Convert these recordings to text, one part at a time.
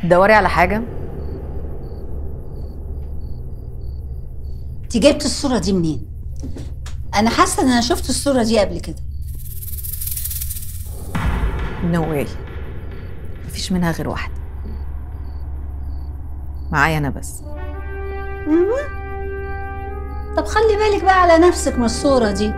تدوري على حاجه انت جبت الصورة دي منين؟ أنا حاسة إن أنا شفت الصورة دي قبل كده نو واي مفيش منها غير واحده معايا انا بس طب خلي بالك بقى على نفسك من الصورة دي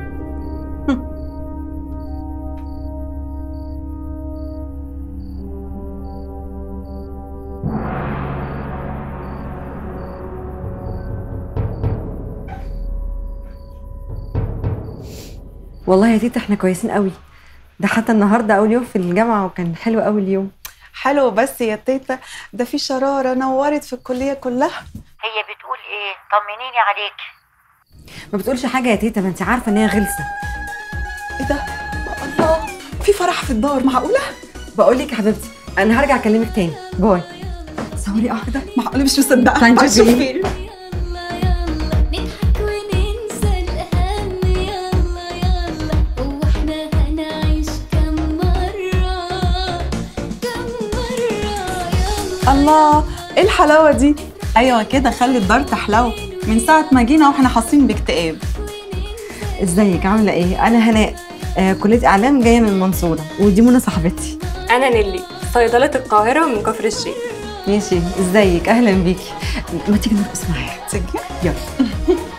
والله يا تيتا احنا كويسين قوي ده حتى النهارده اول يوم في الجامعه وكان حلو قوي اليوم حلو بس يا تيتا ده في شرارة نورت في الكلية كلها هي بتقول ايه طمنيني عليكي ما بتقولش حاجه يا تيتا ما انت عارفه ان هي غلسه ايه ده الله في فرح في الدار معقولة بقول لك يا حبيبتي انا هرجع اكلمك تاني باي ثواني واحدة معقولة مش مصدقة تعالي عايزة نشوف أشوف إيه. إيه. نضحك وننسى الهم يلا يلا هو احنا هنعيش كم مرة كم مرة يلا الله ايه الحلاوة دي ايوه كده خلي الدار تحلو من ساعة ما جينا واحنا حاسين باكتئاب ازيك عامله ايه انا هناء آه كليه اعلام جايه من المنصوره ودي منى صاحبتي أنا نيلي صيدلة القاهرة من كفر الشيخ ماشي ازيك اهلا بيكي ما تيجي نرقص معايا تيجي يلا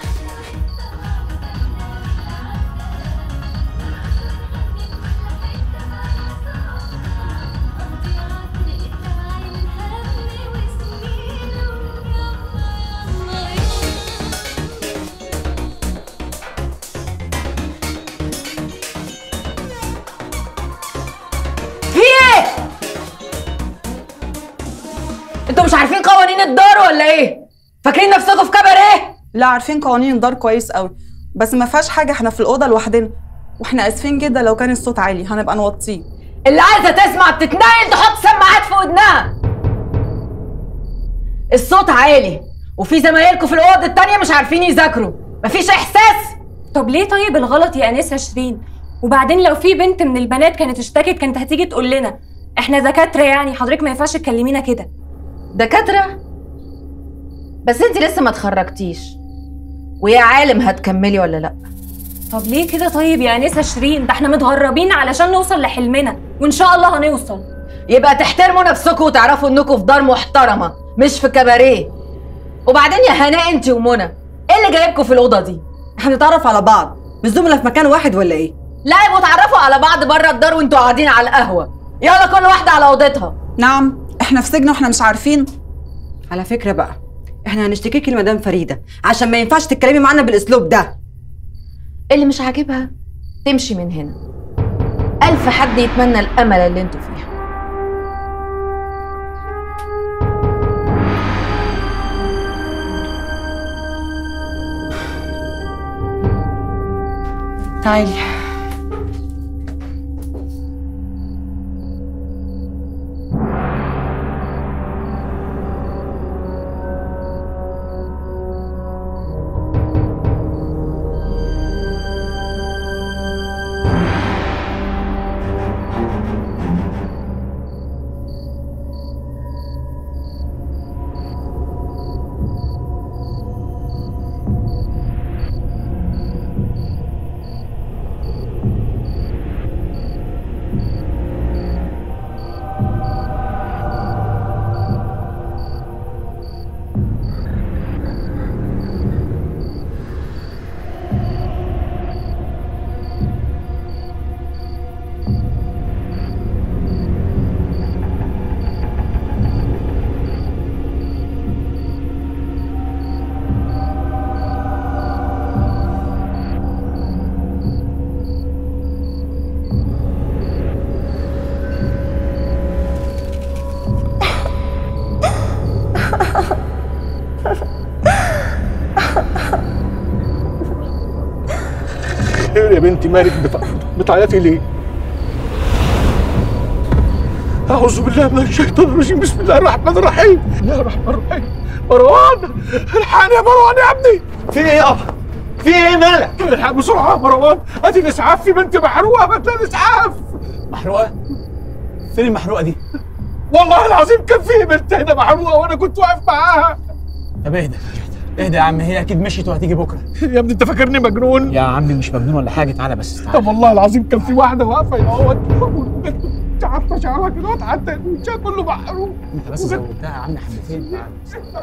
في ايه انتوا مش عارفين قوانين الدار ولا ايه فاكرين نفسكم في كباريه لا عارفين قوانين الدار كويس قوي بس ما فيهاش حاجة احنا في الأوضة لوحدنا واحنا اسفين جدا لو كان الصوت عالي هنبقى نوطيه اللي عايزه تسمع بتتنقل تحط سماعات في ودنها الصوت عالي وفي زمايلكم في الاوض التانية مش عارفين يذاكروا مفيش احساس طب ليه طيب الغلط يا أنسة شيرين وبعدين لو في بنت من البنات كانت اشتكت كانت هتيجي تقول لنا احنا دكاترة يعني حضرتك ما ينفعش تكلمينا كده دكاترة بس انت لسه ما اتخرجتيش ويا عالم هتكملي ولا لا طب ليه كده طيب يا أنسة شيرين ده احنا متغربين علشان نوصل لحلمنا وإن شاء الله هنوصل يبقى تحترموا نفسكم وتعرفوا انكم في دار محترمه مش في كباريه وبعدين يا هناء انت ومنى ايه اللي جايبكم في الاوضه دي احنا نتعرف على بعض مش زملاء في مكان واحد ولا ايه لا يبقوا اتعرفوا على بعض بره الدار وانتوا قاعدين على القهوه يلا كل واحده على اوضتها نعم احنا في سجن واحنا مش عارفين على فكره بقى احنا هنشتكيكي لمدام فريده عشان ما ينفعش تتكلمي معانا بالاسلوب ده اللي مش عاجبها تمشي من هنا الف حد يتمنى الامل اللي انتوا فيها تعالي خير يا بنتي مالك بت- بتعيطي ليه؟ أعوذ بالله من الشيطان الرجيم بسم الله الرحمن الرحيم بسم الله الرحمن الرحيم مروان الحقني يا مروان يا ابني في ايه يابا؟ في ايه مالك؟ الحق بسرعة يا مروان هاتي الإسعاف في بنت محروقة هات لها الإسعاف محروقه؟ فين المحروقه دي؟ والله العظيم كان في بنت هنا محروقه وانا كنت واقف معاها طب اهدى اهدى يا عم هي اكيد مشيت وهتيجي بكره يا ابني انت فاكرني مجنون يا عمي مش مجنون ولا حاجه تعالى بس تعالى طب والله العظيم كان في واحده واقفه يا اهوت والبنت مش عارفه شعرها كده حتى وشها كله محروق انت بس زودتها يا عم حبتين تعالى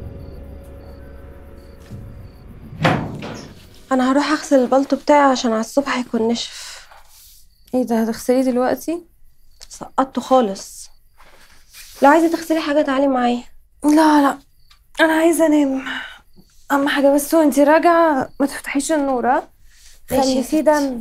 انا هروح اغسل البلطو بتاعي عشان على الصبح هيكون نشف ايه ده هتغسليه دلوقتي سقطته خالص لو عايزه تغسلي حاجه تعالي معايا لا لا انا عايزه انام اهم حاجه بس وانتي راجعه ما تفتحيش النور ها ماشي خلي يا فيه دم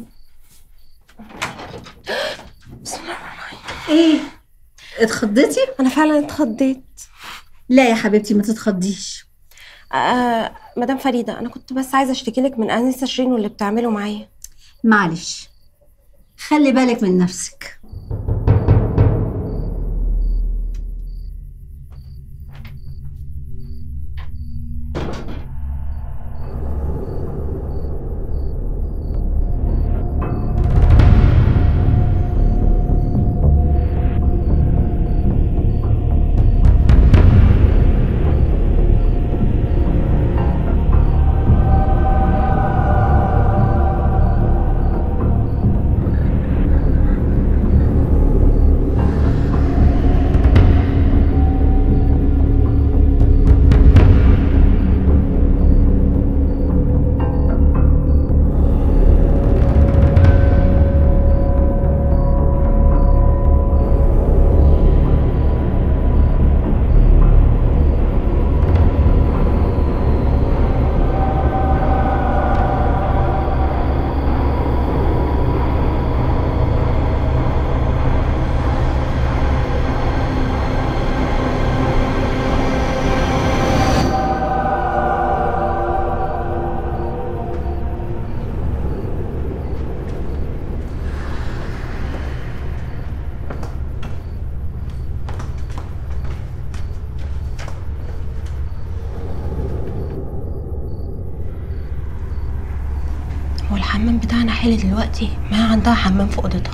ايه اتخضيتي انا فعلا اتخضيت لا يا حبيبتي ما تتخضيش آه مدام فريده انا كنت بس عايزه اشتكي لك من انسه شيرين واللي بتعمله معايا معلش خلي بالك من نفسك هو الحمام بتاعنا حلو دلوقتي ما هي عندها حمام في اوضتها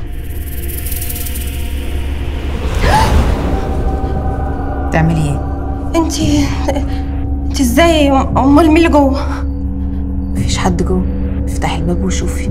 تعملي ايه؟ انتي انتي ازاي امال مين اللي جوه مفيش حد جوه افتحي الباب وشوفي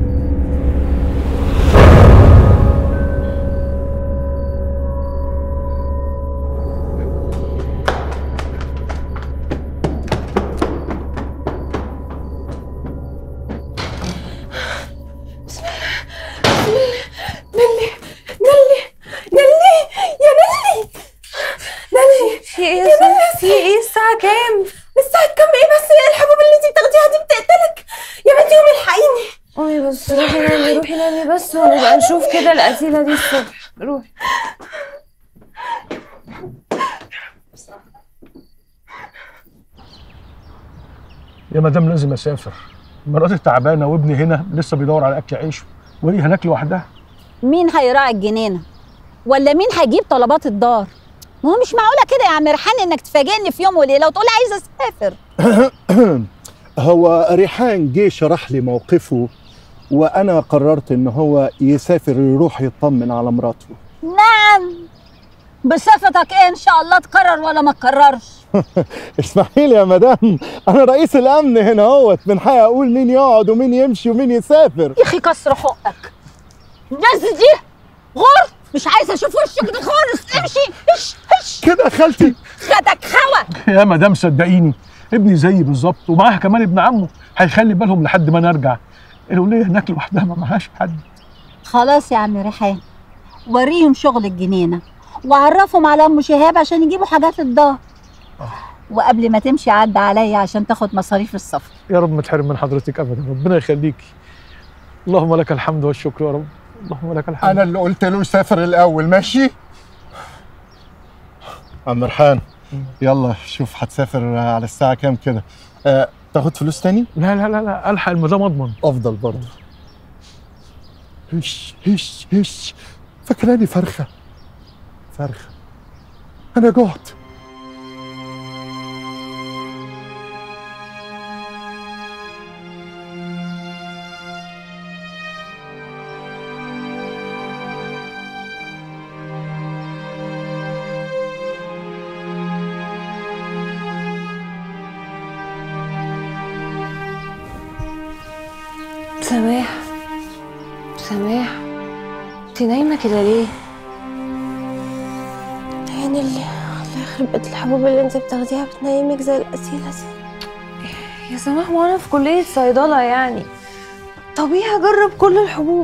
نلي نلي نلي يا نلي نلي في ايه في ايه الساعة كام؟ الساعة كام ايه بس ايه الحبوب اللي انتي بتاخديها دي بتقتلك يا بنتي قومي الحقيني قومي بس روحي نامي روحي نامي بس ونبقى نشوف كده القتيلة دي الصبح روحي يا مدام لازم اسافر مراتي تعبانه وابني هنا لسه بيدور على اكل عيشه وهي هناك لوحدها مين هيراعي الجنينه ولا مين هيجيب طلبات الدار ما هو مش معقوله كده يا عم ريحان انك تفاجئني في يوم وليله وتقولي عايزه اسافر هو ريحان جه شرح لي موقفه وانا قررت ان هو يسافر يروح يطمن على مراته نعم بصفتك ايه ان شاء الله تقرر ولا ما تقررش اسمحي لي يا مدام انا رئيس الامن هنا اهوت من حقي اقول مين يقعد ومين يمشي ومين يسافر يا اخي كسر حقك الناس دي غر مش عايزه اشوف وشك ده خالص امشي اش اش كده خالتي خدك خوا يا مدام صدقيني ابني زيي بالظبط ومعاها كمان ابن عمه هيخلي بالهم لحد ما نرجع الوليه هناك لوحدها ما معهاش حد خلاص يا عم ريحان وريهم شغل الجنينه وعرفهم على ام شهاب عشان يجيبوا حاجات الدار وقبل ما تمشي عدى عليا عشان تاخد مصاريف السفر يا رب ما تحرم من حضرتك ابدا ربنا يخليكي اللهم لك الحمد والشكر يا رب اللهم لك الحمد انا اللي قلت له يسافر الاول ماشي عم ريحان يلا شوف هتسافر على الساعه كام كده أه تاخد فلوس تاني لا لا لا لا الحق المدام اضمن افضل برضه هش هش هش فاكراني فرخه فرخه انا جعت سماح سماح انت نايمة كده ليه؟ يعني اللي الله يخرب بيت الحبوب اللي انت بتاخديها بتنيمك زي القسيلة دي يا سماح وانا في كلية صيدلة يعني طبيعي اجرب كل الحبوب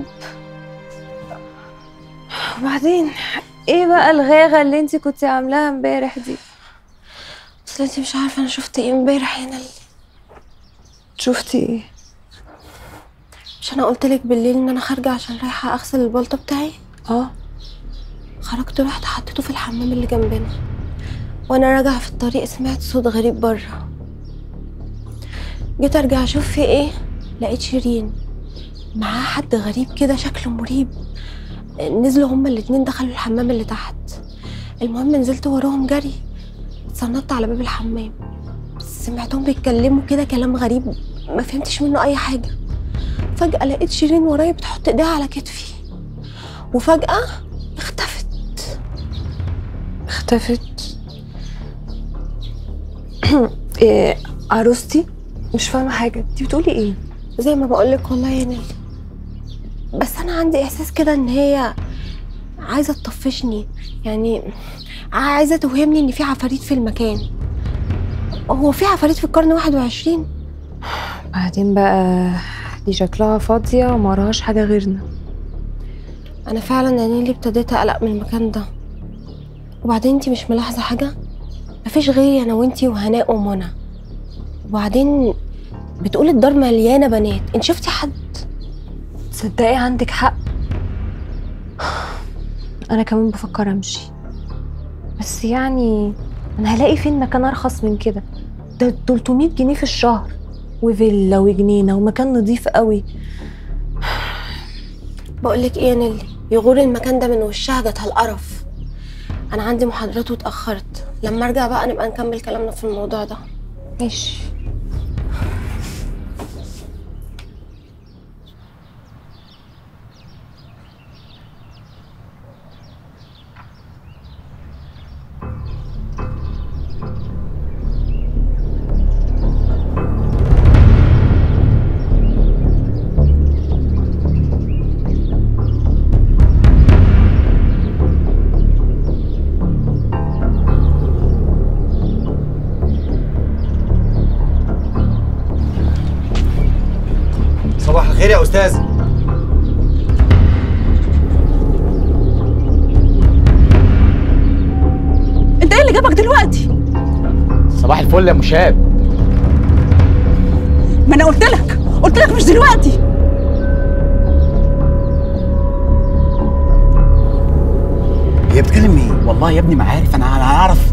وبعدين ايه بقى الغاغة اللي انت كنت عاملاها امبارح دي اصل انت مش عارفة انا شفت ايه امبارح هنا شفتي ايه مش انا قلت لك بالليل ان انا خارجة عشان رايحة اغسل البلطة بتاعي اه خرجت رحت حطيته في الحمام اللي جنبنا وانا راجعة في الطريق سمعت صوت غريب بره جيت ارجع اشوف في ايه لقيت شيرين معاها حد غريب كده شكله مريب نزلوا هما الاتنين دخلوا الحمام اللي تحت المهم نزلت وراهم جري اتسندت على باب الحمام سمعتهم بيتكلموا كده كلام غريب ما فهمتش منه اي حاجه فجاه لقيت شيرين ورايا بتحط ايديها على كتفي وفجاه اختفت اختفت إيه عروستي مش فاهمة حاجة انت بتقولي ايه زي ما بقولك والله يا نيل بس انا عندي احساس كده ان هي عايزه تطفشني يعني عايزه توهمني ان في عفاريت في المكان هو في عفاريت في القرن 21 بعدين بقى دي شكلها فاضية ومراهاش حاجة غيرنا انا فعلا يا نيلي ابتديت اقلق من المكان ده وبعدين انتي مش ملاحظه حاجه مفيش غيري انا وانتي وهناء ومنى وبعدين بتقول الدار مليانه بنات انت شفتي حد تصدقي عندك حق انا كمان بفكر امشي بس يعني انا هلاقي فين مكان ارخص من كده ده 300 جنيه في الشهر وفيلا وجنينه ومكان نضيف قوي بقولك ايه يا نيلي يغور المكان ده من وشها جت القرف انا عندي محاضرات واتاخرت لما ارجع بقى نبقى نكمل كلامنا في الموضوع ده ماشي صباح الخير يا استاذ انت ايه اللي جابك دلوقتي صباح الفل يا مشاب ما انا قلت لك قلت لك مش دلوقتي هي بتكلم ايه والله يا ابني ما عارف انا انا عارف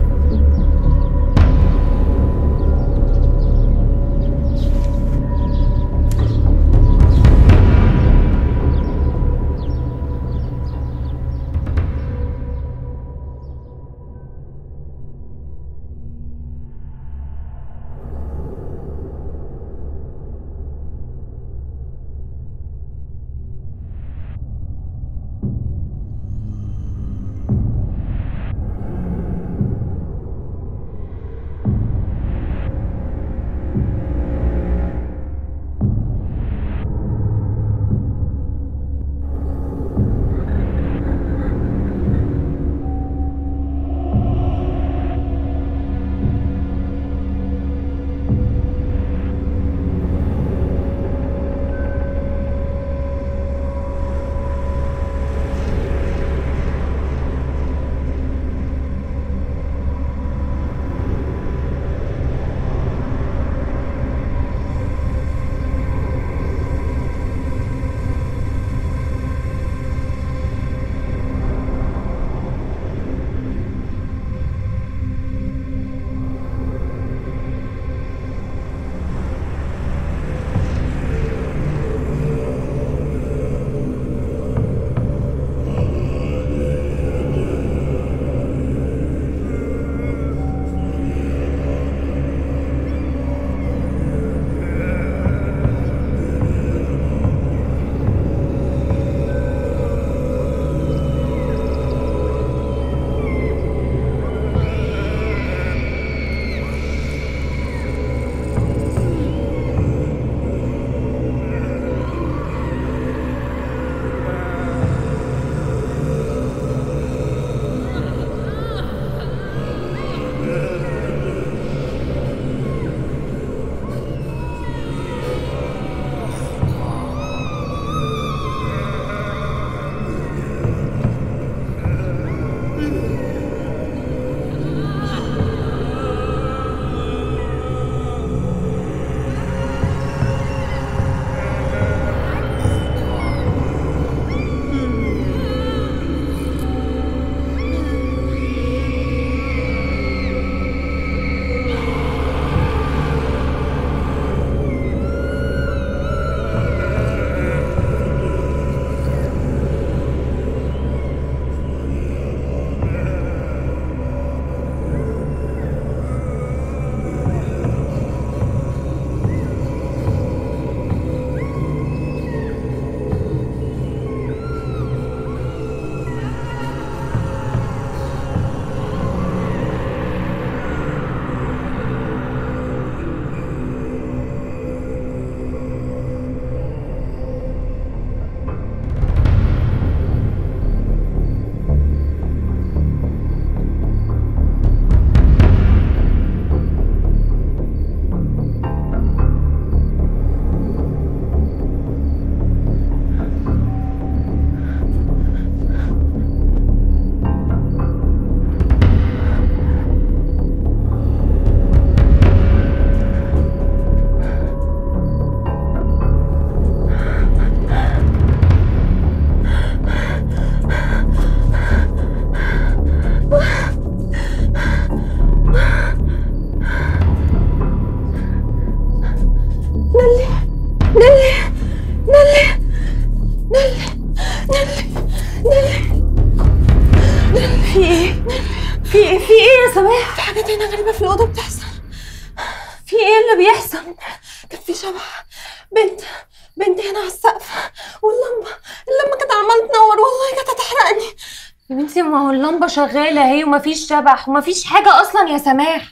يا سماح في حاجات هنا غريبه في الاوضه بتحصل في ايه اللي بيحصل كان في شبح بنت بنت هنا على السقف واللمبه اللمبه كانت عماله تنور والله كانت هتحرقني يا بنتي ما هو اللمبه شغاله اهي ومفيش شبح ومفيش حاجه اصلا يا سماح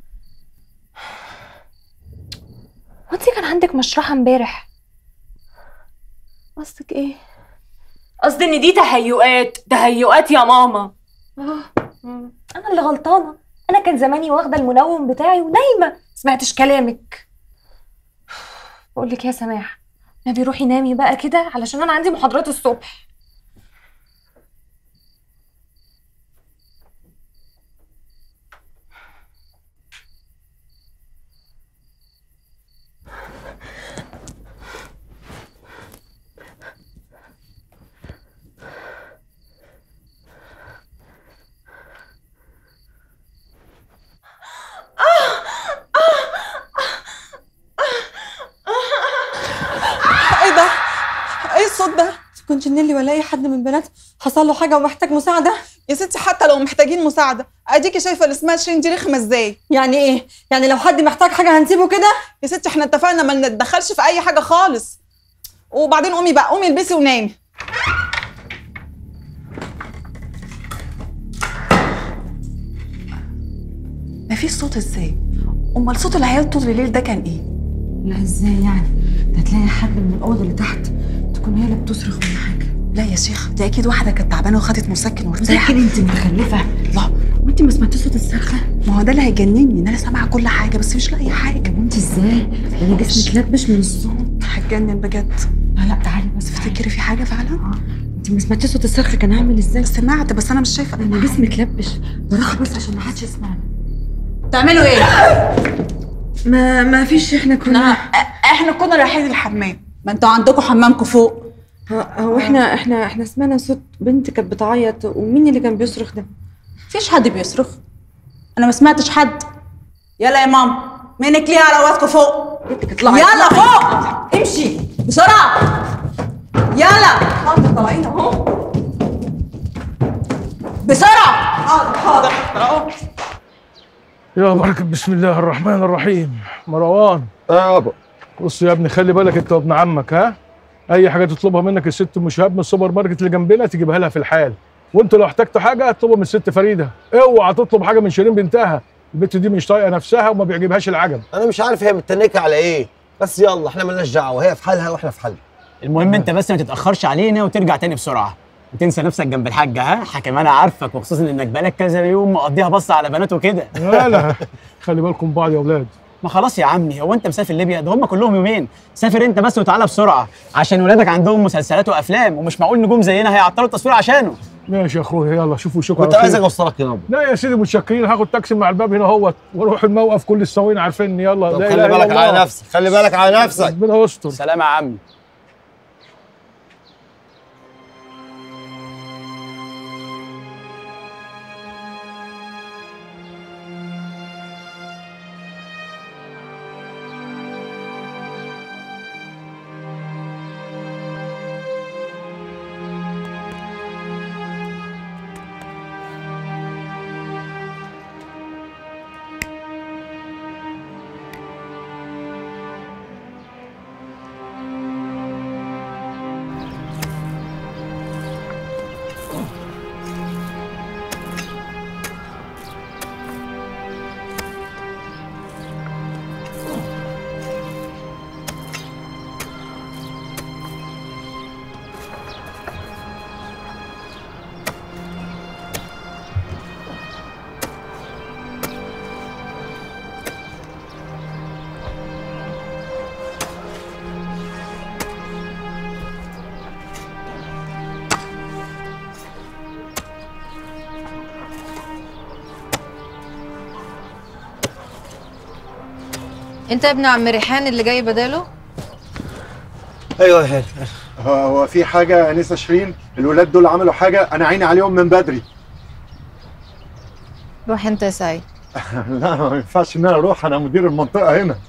هو انت كان عندك مشرحه امبارح قصدك ايه قصدي ان دي تهيؤات تهيؤات يا ماما اه مم. انا اللي غلطانه انا كان زماني واخده المنوم بتاعي ونايمه سمعتش كلامك بقول لك يا سماح نبي روحي نامي بقى كده علشان انا عندي محاضرات الصبح ايه ده؟ ايه الصوت ده؟ تكونش نيلي ولا اي حد من بنات حصل له حاجه ومحتاج مساعده يا ستي حتى لو محتاجين مساعده اديكي شايفه اللي اسمها شيرين دي رخمه ازاي يعني ايه يعني لو حد محتاج حاجه هنسيبه كده يا ستي احنا اتفقنا ما نتدخلش في اي حاجه خالص وبعدين قومي بقى قومي البسي ونامي ما فيش صوت ازاي امال صوت العيال طول الليل ده كان ايه لا ازاي يعني ده تلاقي حد من الاوضه اللي تحت تكون هي اللي بتصرخ ولا حاجه لا يا شيخ دي اكيد واحده كانت تعبانه وخدت مسكن وارتاحت مسكن انت متخلفه لا وانت ما سمعتيش صوت الصرخه ما هو ده اللي هيجنني ان انا سامعه كل حاجه بس مش لاقي حاجه انت ازاي انا جسمي اتلبش من الصوت هتجنن بجد لا لا تعالي بس تفتكري في حاجه فعلا اه انت ما سمعتيش صوت الصرخه كان عامل ازاي سمعت بس انا مش شايفه انا جسمي اتلبش بروح بس عشان ما حدش يسمعني تعملوا ايه ما ما فيش احنا كنا احنا كنا رايحين الحمام ما انتوا عندكم حمامكم فوق هو احنا احنا احنا سمعنا صوت بنت كانت بتعيط ومين اللي كان بيصرخ ده مفيش حد بيصرخ انا ما سمعتش حد يلا يا ماما منك ليه على وقتكم فوق اطلعي يلا اطلعي. فوق امشي بسرعه يلا حاضر طالعين اهو بسرعه حاضر حاضر اهو يا بركة بسم الله الرحمن الرحيم مروان يابا بص يا ابني خلي بالك انت وابن عمك ها اي حاجه تطلبها منك الست ام شهاب من السوبر ماركت اللي جنبنا تجيبها لها في الحال وانتوا لو احتجتوا حاجه اطلبها من الست فريده اوعى تطلب حاجه من شيرين بنتها البت دي مش طايقه نفسها وما بيعجبهاش العجب انا مش عارف هي متنكه على ايه بس يلا احنا مالناش دعوه هي في حالها واحنا في حالنا المهم انت بس ما تتاخرش علينا وترجع تاني بسرعه وتنسى نفسك جنب الحاجه ها حكم انا عارفك وخصوصا انك بقالك كذا يوم مقضيها بص على بنات وكده لا لا خلي بالكم من بعض يا اولاد ما خلاص يا عمي هو انت مسافر ليبيا ده هم كلهم يومين سافر انت بس وتعالى بسرعه عشان ولادك عندهم مسلسلات وافلام ومش معقول نجوم زينا هيعطلوا التصوير عشانه ماشي يا اخويا يلا شوفوا شكرا كنت عايز اوصلك يابا لا يا سيدي متشكرين هاخد تاكسي مع الباب هنا اهوت واروح الموقف كل السواقين عارفيني يلا طب لا خلي إله إلا بالك على الله. نفسك خلي بالك على نفسك ربنا يستر سلام يا عمي انت ابن عم ريحان اللي جاي بداله ايوه يا هاني هو هو في حاجه يا انسه شيرين الولاد دول عملوا حاجه انا عيني عليهم من بدري روح انت يا سعيد لا ما ينفعش ان انا اروح انا مدير المنطقه هنا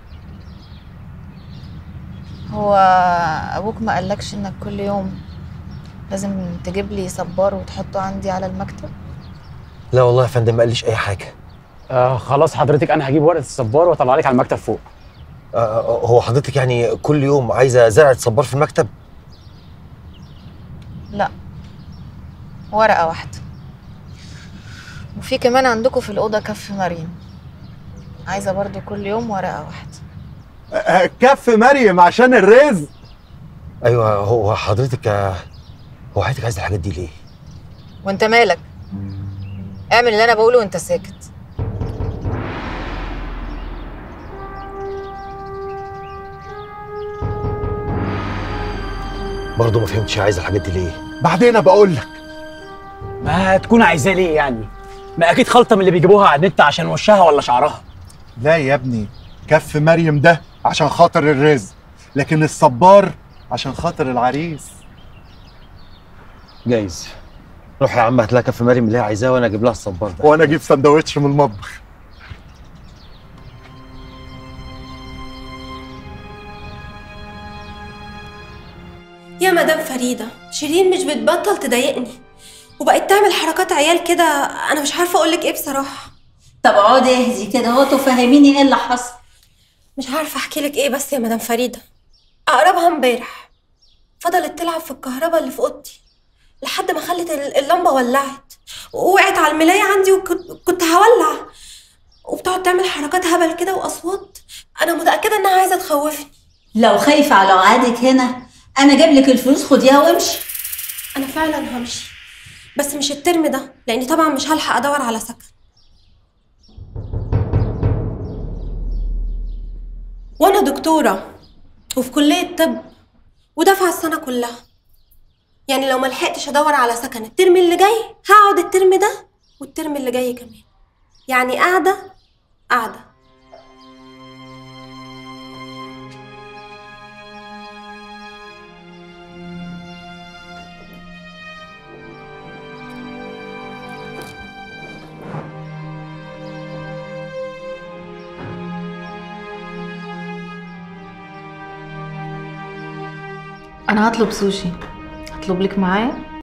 هو ابوك ما قالكش انك كل يوم لازم تجيب لي صبار وتحطه عندي على المكتب لا والله يا فندم ما قاليش اي حاجه آه خلاص حضرتك انا هجيب ورقه الصبار واطلع لك على المكتب فوق آه هو حضرتك يعني كل يوم عايزه زرعه صبار في المكتب لا ورقة واحدة وفي كمان عندكم في الأوضة كف مريم عايزة برضو كل يوم ورقة واحدة كف مريم عشان الرزق ايوه هو حضرتك آه، هو حضرتك عايزه الحاجات دي ليه وانت مالك اعمل اللي انا بقوله وانت ساكت برضه ما فهمتش عايزه الحاجات دي ليه بعدين بقول لك ما تكون عايزاه ليه يعني ما اكيد خلطه من اللي بيجيبوها على النت عشان وشها ولا شعرها لا يا ابني كف مريم ده عشان خاطر الرزق لكن الصبار عشان خاطر العريس جايز روح يا عم هات لها كف مريم اللي هي عايزاه وانا اجيب لها الصبار ده وانا اجيب سندوتش من المطبخ يا مدام فريدة شيرين مش بتبطل تضايقني وبقت تعمل حركات عيال كده انا مش عارفة اقولك ايه بصراحة طب اقعدي اهدي كده اهو تفهميني ايه اللي حصل مش عارفة احكي لك ايه بس يا مدام فريدة اقربها امبارح فضلت تلعب في الكهرباء اللي في اوضتي لحد ما خلت ال- اللمبة ولعت ووقعت على الملاية عندي وكنت كنت هولع وبتقعد تعمل حركات هبل كده واصوات انا متأكدة انها عايزة تخوفني لو خايفة على وعدك هنا انا جايب لك الفلوس خديها وامشي انا فعلا همشي بس مش الترم ده لاني طبعا مش هلحق ادور على سكن وانا دكتوره وفي كليه طب ودافعه السنه كلها يعني لو ما لحقتش ادور على سكن الترم اللي جاي هقعد الترم ده والترم اللي جاي كمان يعني قاعده قاعده انا هطلب سوشي هطلب لك معايا